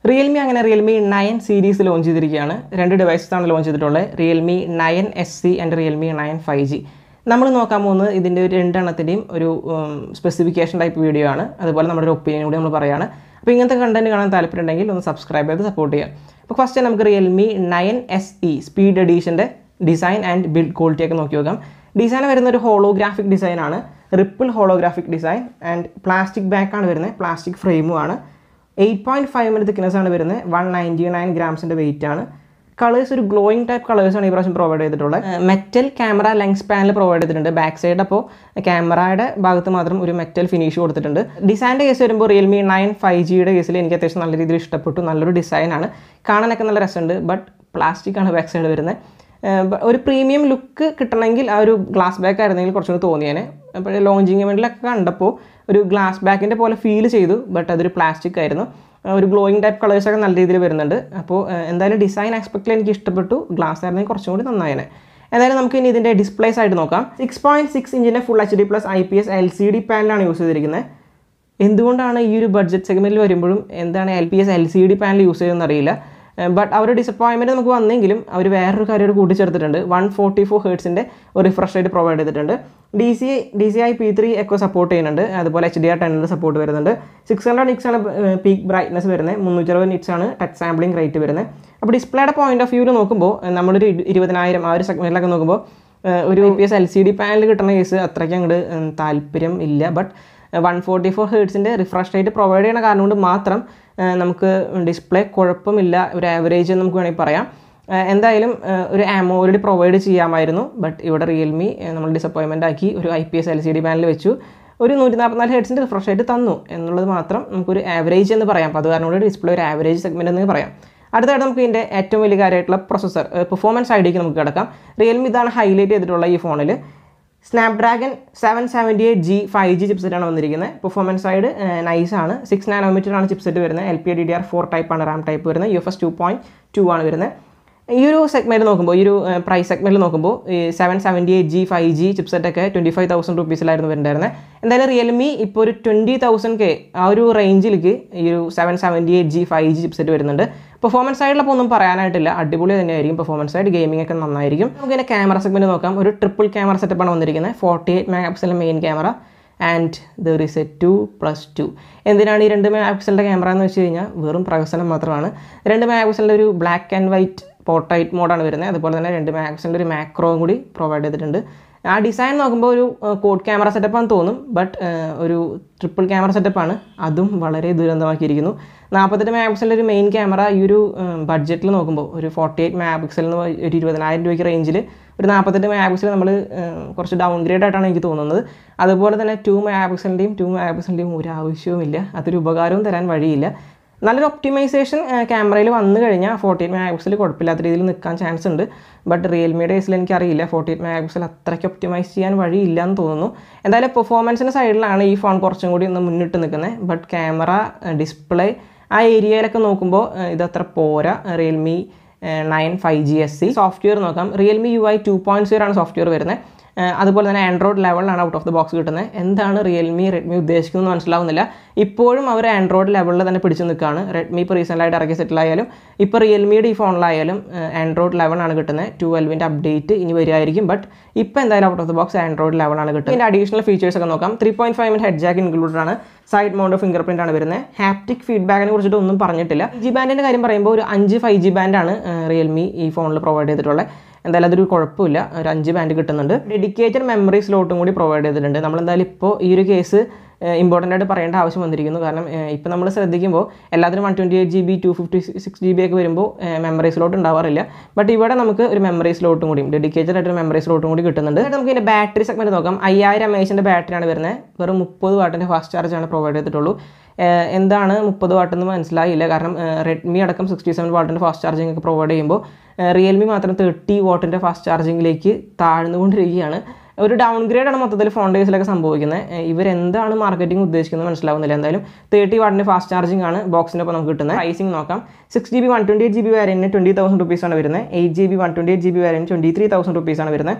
Realme അങ്ങനെ Realme nine series launch ചെയ്തിരിക്കുകയാണ് രണ്ട് devices ആണ് ലോഞ്ച് ചെയ്തിട്ടുള്ളത് Realme nine S C and Realme nine five G നമ്മൾ നോക്കാൻ പോകുന്നത് ഇതിൻ്റെ ഒരു രണ്ടെണ്ണത്തിൻ്റെയും ഒരു സ്പെസിഫിക്കേഷൻ ടൈപ്പ് വീഡിയോ ആണ് അതുപോലെ നമ്മുടെ ഒരു ഒപ്പീനിയൻ കൂടി നമ്മൾ പറയുകയാണ് അപ്പോൾ ഇങ്ങനത്തെ കണ്ടന്റ് കാണാൻ താല്പര്യമുണ്ടെങ്കിൽ ഒന്ന് സബ്സ്ക്രൈബ് ചെയ്ത് സപ്പോർട്ട് ചെയ്യാം അപ്പോൾ ഫസ്റ്റ് നമുക്ക് Realme nine S E speed എഡീഷൻ്റെ ഡിസൈൻ ആൻഡ് ബിൽഡ് ക്വാളിറ്റി ഒക്കെ നോക്കി നോക്കാം ഡിസൈൻ വരുന്ന ഒരു ഹോളോഗ്രാഫിക് ഡിസൈൻ ആണ് ripple holographic design and plastic ബാക്കാണ് വരുന്നത് പ്ലാസ്റ്റിക് ഫ്രെയിമും ആണ് eight point five minute thickness ആണ് വരുന്നത് വൺ നയൻറ്റി നയൻ ഗ്രാംസിൻ്റെ വെയിറ്റ് ആണ് കളേഴ്സ് ഒരു ഗ്ലോയിങ് ടൈപ്പ് കളേഴ്സാണ് ഈ പ്രാവശ്യം പ്രൊവൈഡ് ചെയ്തിട്ടുള്ളത് metal camera lens panel provide ചെയ്തിട്ടുണ്ട് ബാക്ക് സൈഡ് അപ്പോൾ ക്യാമറയുടെ ഭാഗത്ത് മാത്രം ഒരു മെറ്റൽ ഫിനിഷ് കൊടുത്തിട്ടുണ്ട് ഡിസൈൻ്റെ കേസ് വരുമ്പോൾ റിയൽമി നയൻ ഫൈവ് ജിയുടെ കേസിൽ എനിക്ക് അത്യാവശ്യം നല്ല രീതിയിൽ ഇഷ്ടപ്പെട്ടു നല്ലൊരു ഡിസൈനാണ് കാണാനൊക്കെ നല്ല രസമുണ്ട് ബട്ട് പ്ലാസ്റ്റിക് ആണ് ബാക്ക് സൈഡ് വരുന്നത് ഏഹ് ഒരു പ്രീമിയം ലുക്ക് കിട്ടണമെങ്കിൽ ആ ഒരു ഗ്ലാസ് ബാക്ക് ആയിരുന്നെങ്കിൽ കുറച്ചുകൂടി തോന്നിയേനെ അപ്പോൾ ലോഞ്ചിങ് ഇവൻറ്റിലൊക്കെ കണ്ടപ്പോൾ ഒരു ഗ്ലാസ് ബാക്കിൻ്റെ പോലെ ഫീൽ ചെയ്തു ബട്ട് അതൊരു പ്ലാസ്റ്റിക് ആയിരുന്നു ഏഹ് ഒരു ഗ്ലോയിങ് ടൈപ്പ് കളേഴ്സൊക്കെ നല്ല രീതിയിൽ വരുന്നുണ്ട് അപ്പോൾ ഏഹ് എന്തായാലും ഡിസൈൻ ആസ്പെക്റ്റിൽ എനിക്ക് ഇഷ്ടപ്പെട്ടു ഗ്ലാസ് ആയിരുന്നെങ്കിൽ കുറച്ചും കൂടി നന്നായേനെ എന്തായാലും നമുക്ക് ഇനി ഇതിൻ്റെ ഡിസ്പ്ലേ സൈഡ് നോക്കാം സിക്സ് പോയിൻറ്റ് സിക്സ് ഇഞ്ചിൻ്റെ full H D plus I P S L C D പാനലാണ് യൂസ് ചെയ്തിരിക്കുന്നത് എന്തുകൊണ്ടാണ് ഈ ഒരു ബഡ്ജറ്റ് സെഗ്മെൻറ്റിൽ വരുമ്പോഴും എന്താണ് L P S L C D panel use ചെയ്തതെന്ന് അറിയില്ല ബട്ട് അവർ ഡിസപ്പോയിൻമെൻറ്റ് നമുക്ക് വന്നെങ്കിലും അവർ വേറൊരു കാര്യം കൂടി കൂട്ടിച്ചേർത്തിട്ടുണ്ട് വൺ ഫോർട്ടി ഫോർ ഹേർട്സിൻ്റെ ഒരു റിഫ്രഷ് റേറ്റ് പ്രൊവൈഡ് ചെയ്തിട്ടുണ്ട് D C D C I P three ഒക്കെ സപ്പോർട്ട് ചെയ്യുന്നുണ്ട് അതുപോലെ എച്ച് ഡി ആർ ടെന്നിൻ്റെ സപ്പോർട്ട് വരുന്നുണ്ട് സിക്സ് ഹൺഡ്രഡ് നിക്സ് ആണ് പീക്ക് ബ്രൈറ്റ്നസ് വരുന്നത് മുന്നൂറ്ററുപത് നിറ്റ്സ് ആണ് ടച്ച് സാമ്പിളിംഗ് റേറ്റ് വരുന്നത് അപ്പോൾ ഡിസ്പ്ലേയുടെ പോയിന്റ് ഓഫ് വ്യൂവിൽ നോക്കുമ്പോൾ നമ്മളൊരു ഇരു- ഇരുപതിനായിരം ആ ഒരു സെഗ്മെൻറ്റിലൊക്കെ നോക്കുമ്പോൾ ഏഹ് ഒരു P S L C D panel കിട്ടുന്ന കേസ് അത്രയ്ക്ക് അങ്ങോട്ട് താല്പര്യം ഇല്ല ബട്ട് വൺ ഫോർട്ടി ഫോർ ഹേർട്സിൻ്റെ റിഫ്രഷ് റേറ്റ് പ്രൊവൈഡ് ചെയ്യുന്ന കാരണം കൊണ്ട് മാത്രം ഏഹ് നമുക്ക് ഡിസ്പ്ലേ കുഴപ്പമില്ല ഒരു ആവറേജ് എന്ന് നമുക്ക് വേണമെങ്കിൽ പറയാം ഏഹ് എന്തായാലും ഏഹ് ഒരു ആമോലഡ് പ്രൊവൈഡ് ചെയ്യാമായിരുന്നു ബട്ട് ഇവിടെ റിയൽമി നമ്മൾ ഡിസപ്പോയിൻമെൻ്റ് ആക്കി ഒരു I P S L C D panel വെച്ചു ഒരു നൂറ്റി നാൽപ്പത്തിനാല് ഹെഡ്സിൻ്റെ റിഫ്രഷ് റേറ്റ് തന്നു എന്നുള്ളത് മാത്രം നമുക്കൊരു ആവറേജ് എന്ന് പറയാം അപ്പോൾ അത് കാരണം കൊണ്ട് ഡിസ്പ്ലേ ഒരു ആവറേജ് സെഗ്മെൻറ്റ് എന്ന് പറയാം അടുത്തായിട്ട് നമുക്ക് ഇതിൻ്റെ ഏറ്റവും വലിയ കാര്യമായിട്ടുള്ള പ്രൊസസ്സർ പെർഫോമൻസ് ഐഡിയക്ക് നമുക്ക് കിടക്കാം റിയൽമി ഇതാണ് ഹൈലൈറ്റ് ചെയ്തിട്ടുള്ള ഈ ഫോണിൽ Snapdragon seven seventy eight G five G ചിപ്സെറ്റാണ് വന്നിരിക്കുന്നത് പെർഫോമൻസ് സൈഡ് നൈസ് ആണ് സിക്സ് നാനോമീറ്റർ ആണ് ചിപ്സെറ്റ് വരുന്നത് L P D D R four type ആണ് റാം ടൈപ്പ് വരുന്നത് U F S two point two ആണ് വരുന്നത് ഈ ഒരു സെഗ്മെൻറ്റ് നോക്കുമ്പോൾ ഈ ഒരു പ്രൈസ് സെഗ്മെൻറ്റിൽ നോക്കുമ്പോൾ ഈ seven seventy eight G five G chipset ഒക്കെ ട്വൻറ്റി ഫൈവ് തൗസൻഡ് റുപ്പീസിലായിരുന്നു വരുന്നുണ്ടായിരുന്നത് എന്തായാലും റിയൽമി ഇപ്പോൾ ഒരു ട്വൻറ്റി തൗസൻഡ് കെ ആ ഒരു റേഞ്ചിലേക്ക് ഈ ഒരു seven seventy eight G five G chipset വരുന്നുണ്ട് പെർഫോമൻസ് സൈഡിലപ്പോൾ ഒന്നും പറയാനായിട്ടില്ല അടിപൊളി തന്നെയായിരിക്കും പെർഫോമൻസ് സൈഡ് ഗെയിമിംഗ് ഒക്കെ നന്നായിരിക്കും നമുക്ക് ഇതിൻ്റെ ക്യാമറ സെഗ്മെൻറ്റ് നോക്കാം ഒരു ട്രിപ്പിൾ ക്യാമറ സെറ്റപ്പാണ് വന്നിരിക്കുന്നത് ഫോർട്ടി എയ്റ്റ് മെഗാ പിക്സലിൻ്റെ main camera and there is a two plus two എന്തിനാണ് ഈ രണ്ട് മെഗാ പിക്സലിൻ്റെ ക്യാമറ എന്ന് വെച്ച് കഴിഞ്ഞാൽ വെറും പ്രകസനം മാത്രമാണ് രണ്ട് മെഗാ പിക്സലിൻ്റെ ഒരു ബ്ലാക്ക് ആൻഡ് വൈറ്റ് പോർട്രൈറ്റ് മോഡാണ് വരുന്നത് അതുപോലെ തന്നെ രണ്ട് മെഗാ പിക്സലിൻ്റെ ഒരു മാക്രോയും കൂടി പ്രൊവൈഡ് ചെയ്തിട്ടുണ്ട് ആ ഡിസൈൻ നോക്കുമ്പോൾ ഒരു കോഡ് ക്യാമറ സെറ്റപ്പാന്ന് തോന്നും ബട്ട് ഒരു ട്രിപ്പിൾ ക്യാമറ സെറ്റപ്പാണ് അതും വളരെ ദുരന്തമാക്കിയിരിക്കുന്നു നാൽപ്പത്തെട്ട് മെഗാ പിക്സലിൻ്റെ ഒരു മെയിൻ ക്യാമറ ഈ ഒരു ബഡ്ജറ്റിൽ നോക്കുമ്പോൾ ഒരു ഫോർട്ടി എയ്റ്റ് മെഗാ പിക്സലിന് ഒരു ഇരുപതിനായിരം രൂപയ്ക്ക് റേഞ്ചിൽ ഒരു നാൽപ്പത്തെട്ട് മെഗാ പിക്സൽ നമ്മൾ കുറച്ച് ഡൗൺ ഗ്രേഡ് ആയിട്ടാണ് എനിക്ക് തോന്നുന്നത് അതുപോലെ തന്നെ ടു മെഗാ പിക്സലിൻ്റെയും ടു മെഗാ പിക്സലിൻ്റെയും ഒരു ആവശ്യവുമില്ല അതൊരു ഉപകാരവും തരാൻ വഴിയില്ല നല്ലൊരു ഒപ്റ്റിമൈസേഷൻ ക്യാമറയിൽ വന്നു കഴിഞ്ഞാൽ ഫോർട്ടി എയ്റ്റ് മെഗാ പിക്സൽ കുഴപ്പമില്ലാത്ത രീതിയിൽ നിൽക്കാൻ ചാൻസ് ഉണ്ട് ബട്ട് റിയൽമിയുടെ കേസിൽ എനിക്കറിയില്ല ഫോർട്ടി എയ്റ്റ് മെഗാ പിക്സൽ അത്രയ്ക്ക് ഒപ്റ്റിമൈസ് ചെയ്യാൻ വഴിയില്ല എന്ന് തോന്നുന്നു എന്തായാലും പെർഫോമൻസിൻ്റെ സൈഡിലാണ് ഈ ഫോൺ കുറച്ചും കൂടി ഒന്ന് മുന്നിട്ട് നിൽക്കുന്നത് ബട്ട് ക്യാമറ ഡിസ്പ്ലേ ആ ഏരിയയിലൊക്കെ നോക്കുമ്പോൾ ഇതത്ര പോരാ Realme nine five G S C software നോക്കാം Realme U I two point zero ആണ് സോഫ്റ്റ്വെയർ വരുന്നത് ഏഹ് അതുപോലെ തന്നെ ആൻഡ്രോയിഡ് ലെവലിലാണ് ഔട്ട് ഓഫ് ദ ബോക്സ് കിട്ടുന്നത് എന്താണ് റിയൽമി റെഡ്മി ഉദ്ദേശിക്കുന്നത് മനസ്സിലാവുന്നില്ല ഇപ്പോഴും അവർ ആൻഡ്രോയിഡ് ലെവലിൽ തന്നെ പിടിച്ചു നിൽക്കുകയാണ് റെഡ്മി ഇപ്പോൾ റീസെൻ്റായിട്ട് ഇറക്കിയ സെറ്റിലായാലും ഇപ്പോൾ റിയൽമിയുടെ ഈ ഫോണിലായാലും ആൻഡ്രോയിഡ് ലെവലാണ് കിട്ടുന്നത് ട്വൽവിൻ്റെ അപ്ഡേറ്റ് ഇനി വരുമായിരിക്കും ബട്ട് ഇപ്പോൾ എന്തായാലും out of the box Android ലെവലാണ് കിട്ടുന്നത് ഇതിൻ്റെ അഡീഷണൽ ഫീച്ചേഴ്സ് ഒക്കെ നോക്കാം three point five minute head jack included ആണ് സൈഡ് മൗണ്ട് ഫിംഗർ പ്രിൻ്റ് ആണ് വരുന്നത് ഹാപ്റ്റിക് ഫീഡ്ബാക്കിനെ കുറിച്ചിട്ട് ഒന്നും പറഞ്ഞിട്ടില്ല ജി ബാൻഡിൻ്റെ കാര്യം പറയുമ്പോൾ ഒരു അഞ്ച് ഫൈവ് ജി ബാൻഡാണ് റിയൽമി ഈ ഫോണിൽ പ്രൊവൈഡ് ചെയ്തിട്ടുള്ളത് എന്തായാലും അതൊരു കുഴപ്പമില്ല ഒരു അഞ്ച് ബാൻഡ് കിട്ടുന്നുണ്ട് ഡെഡിക്കേറ്റഡ് മെമ്മറി സ്ലോട്ടും കൂടി പ്രൊവൈഡ് ചെയ്തിട്ടുണ്ട് നമ്മൾ എന്തായാലും ഇപ്പോൾ ഈ ഒരു കേസ് ഇമ്പോർട്ടൻ്റ് ആയിട്ട് പറയേണ്ട ആവശ്യം വന്നിരിക്കുന്നു കാരണം ഇപ്പോൾ നമ്മൾ ശ്രദ്ധിക്കുമ്പോൾ എല്ലാത്തിനും one twenty eight G B two fifty six G B ഒക്കെ വരുമ്പോൾ മെമ്മറി സ്ലോട്ട് ഉണ്ടാവാറില്ല ബട്ട് ഇവിടെ നമുക്ക് ഒരു മെമ്മറി സ്ലോട്ടും കൂടിയും ഡെഡിക്കേറ്റഡ് ആയിട്ട് ഒരു മെമ്മറി സ്ലോട്ടും കൂടി കിട്ടുന്നുണ്ട് എന്നിട്ട് നമുക്ക് ഇതിൻ്റെ ബാറ്ററി സെഗ്മെൻറ്റ് നോക്കാം അയ്യായിരം എം എച്ചിൻ്റെ ബാറ്ററിയാണ് വരുന്നത് വെറും മുപ്പത് വാട്ടിൻ്റെ ഫാസ്റ്റ് ചാർജാണ് പ്രൊവൈഡ് ചെയ്തിട്ടുള്ളൂ ഏഹ് എന്താണ് മുപ്പത് വാട്ടെന്ന് മനസ്സിലായില്ല കാരണം റെഡ്മി അടക്കം സിക്സ്റ്റി സെവൻ വാട്ടിൻ്റെ ഫാസ്റ്റ് ചാർജിങ് ഒക്കെ പ്രൊവൈഡ് ചെയ്യുമ്പോൾ റിയൽമി മാത്രം തേർട്ടി വാട്ടിൻ്റെ ഫാസ്റ്റ് ചാർജിങ്ങിലേക്ക് താഴ്ന്നുകൊണ്ടിരിക്കുകയാണ് ഒരു ഡൗൺ ഗ്രേഡ് ആണ് മൊത്തത്തിൽ ഫോൺ ഡേയ്സിലൊക്കെ സംഭവിക്കുന്നത് ഇവരെന്താണ് മാർക്കറ്റിംഗ് ഉദ്ദേശിക്കുന്നത് മനസ്സിലാവുന്നില്ല എന്തായാലും തേർട്ടി വാട്ടിൻ്റെ ഫാസ്റ്റ് ചാർജിങ് ആണ് ബോക്സിൻ്റെ ഒപ്പം നമുക്ക് കിട്ടുന്നത് പ്രൈസിങ് നോക്കാം six G B one twenty eight G B വേരിയൻറ്റിന് ട്വൻറ്റി തൗസൻഡ് റുപ്പീസാണ് വരുന്നത് eight G B one twenty eight G B variant twenty three thousand റുപ്പീസാണ് വരുന്നത്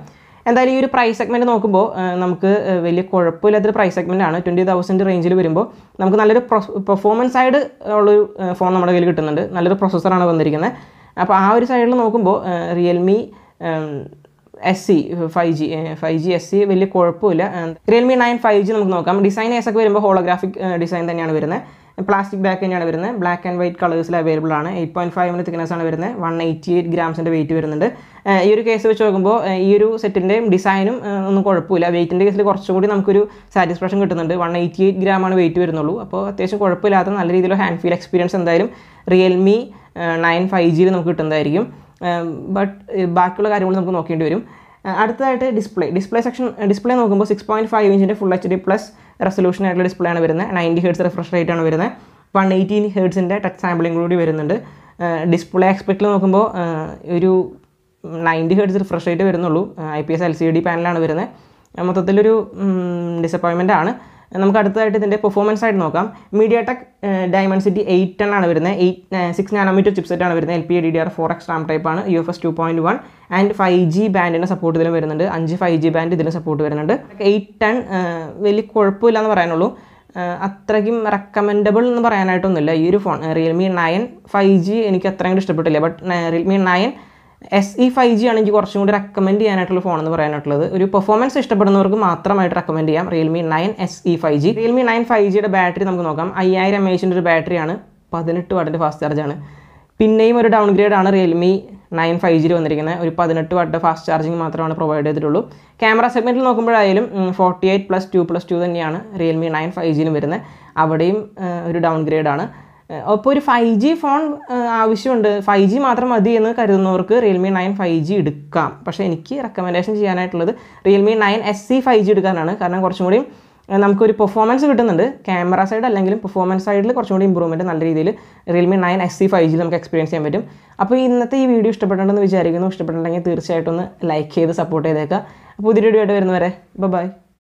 എന്തായാലും ഈ ഒരു പ്രൈസ് സെഗ്മെൻറ്റ് നോക്കുമ്പോൾ ആ, നമുക്ക് ആ, വലിയ കുഴപ്പമില്ലാത്തൊരു പ്രൈസ് സെഗ്മെൻ്റ് ആണ് ട്വൻറ്റി തൗസൻഡ് റേഞ്ചിൽ വരുമ്പോൾ നമുക്ക് നല്ലൊരു പെർഫോമൻസ് സൈഡ് ഉള്ളൊരു ഫോൺ നമ്മുടെ കയ്യിൽ കിട്ടുന്നുണ്ട് നല്ലൊരു പ്രൊസസ്സറാണ് വന്നിരിക്കുന്നത് അപ്പോൾ ആ ഒരു സൈഡിൽ നോക്കുമ്പോൾ Realme S C five G five G S C വലിയ കുഴപ്പമില്ല റിയൽമി നയൻ ഫൈവ് ജി നമുക്ക് നോക്കാം ഡിസൈൻ ഏസൊക്കെ വരുമ്പോൾ ഹോളോഗ്രാഫിക് ഡിസൈൻ തന്നെയാണ് വരുന്നത് പ്ലാസ്റ്റിക് ബാക്ക് തന്നെയാണ് വരുന്നത് ബ്ലാക്ക് ആൻഡ് വൈറ്റ് കളേഴ്സിൽ അവൈലബിൾ ആണ് എയ്റ്റ് പോയിൻറ്റ് ഫൈവിന് തിക്നെസ് ആണ് വരുന്നത് വൺ എയ്റ്റി എയ്റ്റ് ഗ്രാംസിൻ്റെ വെയിറ്റ് വരുന്നുണ്ട് ഏഹ് ഈ ഒരു കേസ് വെച്ച് നോക്കുമ്പോൾ ഏഹ് ഈ ഒരു സെറ്റിൻ്റെയും ഡിസൈനും ഏഹ് ഒന്നും കുഴപ്പമില്ല വെയിറ്റിൻ്റെ കേസിൽ കുറച്ചുകൂടി നമുക്കൊരു സാറ്റിസ്ഫാക്ഷൻ കിട്ടുന്നുണ്ട് വൺ എയ്റ്റി എയ്റ്റ് ഗ്രാമാണ് വെയിറ്റ് വരുന്നുള്ളൂ അപ്പോൾ അത്യാവശ്യം കുഴപ്പമില്ലാത്ത നല്ല രീതിയിലുള്ള ഹാൻഡ് ഫീൽ എക്സ്പീരിയൻസ് എന്തായാലും റിയൽമി നയൻ ഫൈവ് ജിയിൽ നമുക്ക് കിട്ടുന്നതായിരിക്കും ബട്ട് ബാക്കിയുള്ള കാര്യങ്ങൾ നമുക്ക് നോക്കേണ്ടി വരും ഏഹ് അടുത്തതായിട്ട് ഡിസ്പ്ലേ ഡിസ്പ്ലേ സെക്ഷൻ ഡിസ്പ്ലേ നോക്കുമ്പോൾ സിക്സ് പോയിൻറ്റ് ഫൈവ് ഇഞ്ചിൻ്റെ full H D plus resolution ആയിട്ടുള്ള ഡിസ്പ്ലേ ആണ് വരുന്നത് നയൻറ്റി ഹേർട്സ് റിഫ്രഷ് റേറ്റ് ആണ് വരുന്നത് വൺ എയ്റ്റീൻ ഹേർട്സിൻ്റെ ടച്ച് സാമ്പിളിംഗ് കൂടി വരുന്നുണ്ട് ഡിസ്പ്ലേ എക്സ്പെക്റ്റിൽ നോക്കുമ്പോൾ ഏഹ് ഒരു നയൻറ്റി ഹേർട്സ് റിഫ്രഷ് റേറ്റ് വരുന്നുള്ളൂ I P S L C D പാനലാണ് വരുന്നത് മൊത്തത്തിലൊരു ഡിസപ്പോയിൻമെൻ്റ് ആണ് നമുക്ക് അടുത്തതായിട്ട് ഇതിൻ്റെ പെർഫോമൻസ് ആയിട്ട് നോക്കാം MediaTek diamond eight ten ആണ് വരുന്നത് എയ്റ്റ് സിക്സ് നാനോമീറ്റർ ചിപ്സെറ്റ് ആണ് വരുന്നത് L P D D R four X RAM type ആണ് U F S two point one and five G ബാൻഡിന് സപ്പോർട്ട് ഇതിലും വരുന്നുണ്ട് അഞ്ച് ഫൈവ് ജി ബാൻഡ് ഇതിന് സപ്പോർട്ട് വരുന്നുണ്ട് എയ്റ്റ് ടെൻ വലിയ കുഴപ്പമില്ല എന്ന് പറയാനുള്ളൂ ആഹ് അത്രയ്ക്കും റെക്കമെൻഡബിൾ എന്ന് പറയാനായിട്ടൊന്നുമില്ല ഈ ഒരു phone Realme nine five G എനിക്ക് അത്രയും കൂടി ഇഷ്ടപ്പെട്ടില്ല but Realme nine S E five G ആണ് എനിക്ക് കുറച്ചും കൂടി റെക്കമെൻഡ് ചെയ്യാനായിട്ടുള്ള ഫോൺ എന്ന് പറയാനായിട്ടുള്ളത് ഒരു പെർഫോമൻസ് ഇഷ്ടപ്പെടുന്നവർക്ക് മാത്രമായിട്ട് റെക്കമെൻഡ് ചെയ്യാം Realme nine S E five G Realme nine five ജിയുടെ ബാറ്ററി നമുക്ക് നോക്കാം അയ്യായിരം എം എച്ചിൻ്റെ ഒരു ബാറ്ററിയാണ് പതിനെട്ട് വാട്ടിൻ്റെ ഫാസ്റ്റ് ചാർജാണ് പിന്നെയും ഒരു ഡൗൺ ഗ്രേഡ് ആണ് റിയൽമി നയൻ ഫൈവ് ജിയിൽ വന്നിരിക്കുന്നത് ഒരു പതിനെട്ട് വാട്ട് ഫാസ്റ്റ് ചാർജിങ് മാത്രമാണ് പ്രൊവൈഡ് ചെയ്തിട്ടുള്ളൂ ക്യാമറ സെഗ്മെൻറ്റിൽ നോക്കുമ്പോഴായാലും forty eight plus two plus two തന്നെയാണ് റിയൽമി നയൻ ഫൈവ് ജിയിലും വരുന്നത് അവിടെയും ആ, ഒരു ഡൗൺ ഗ്രേഡ് ആണ് അപ്പോൾ ഒരു ഫൈവ് ജി ഫോൺ ആവശ്യമുണ്ട് ഫൈവ് ജി മാത്രം മതി എന്ന് കരുതുന്നവർക്ക് റിയൽമി നയൻ ഫൈവ് ജി എടുക്കാം പക്ഷേ എനിക്ക് റെക്കമെൻഡേഷൻ ചെയ്യാനായിട്ടുള്ളത് Realme nine S C five G എടുക്കാനാണ് കാരണം കുറച്ചും കൂടി ഏഹ് നമുക്കൊരു പെർഫോമൻസ് കിട്ടുന്നുണ്ട് ക്യാമറ സൈഡ് അല്ലെങ്കിലും പെർഫോമൻസ് സൈഡിൽ കുറച്ചും കൂടി ഇമ്പ്രൂവ്മെൻറ്റ് നല്ല രീതിയിൽ Realme nine S C five G നമുക്ക് എക്സ്പീരിയൻസ് ചെയ്യാൻ പറ്റും അപ്പോൾ ഇന്നത്തെ ഈ വീഡിയോ ഇഷ്ടപ്പെട്ടിട്ടുണ്ടെന്ന് വിചാരിക്കുന്നു ഇഷ്ടപ്പെട്ടിട്ടുണ്ടെങ്കിൽ തീർച്ചയായിട്ടും ഒന്ന് ലൈക്ക് ചെയ്ത് സപ്പോർട്ട് ചെയ്തേക്കുക പുതിയ വീഡിയോ ആയിട്ട് വരുന്നവരെ ബൈ